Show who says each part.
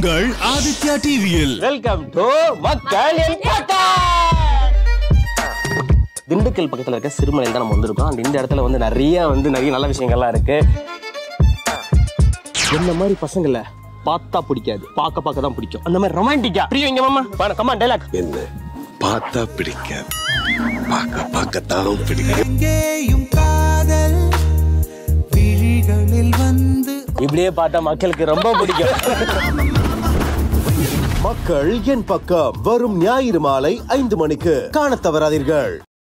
Speaker 1: உங்கள் ஆதித்யா டிவியில்
Speaker 2: welcome to மக்கள் என் பக்கம். திண்டுக்கல் பக்கத்துல இருக்க சிறுமலையில் தான் நம்ம வந்திருக்கோம் அந்த இந்த இடத்துல வந்து நிறைய வந்து நிறைய நல்ல விஷயங்கள்லாம் இருக்கு என்ன மாதிரி பசங்கள பார்த்தா பிடிக்காது பார்க்க பார்க்க தான் பிடிக்கும் அந்த மாதிரி ரொமான்டிக்கா பிரியம் இங்க மாமா கமா டைலாக்
Speaker 3: என்ன பார்த்தா பிடிக்காது பார்க்க பார்க்கத்தான் பிடிக்கும்
Speaker 4: எங்கேயும் காதல் விழிகளில் வந்து
Speaker 2: இப்படியே பார்த்தா மக்களுக்கு ரொம்ப பிடிக்கும்
Speaker 5: மக்கள் என் பக்கம் வரும் ஞாயிறு மாலை ஐந்து மணிக்கு காணத் தவறாதீர்கள்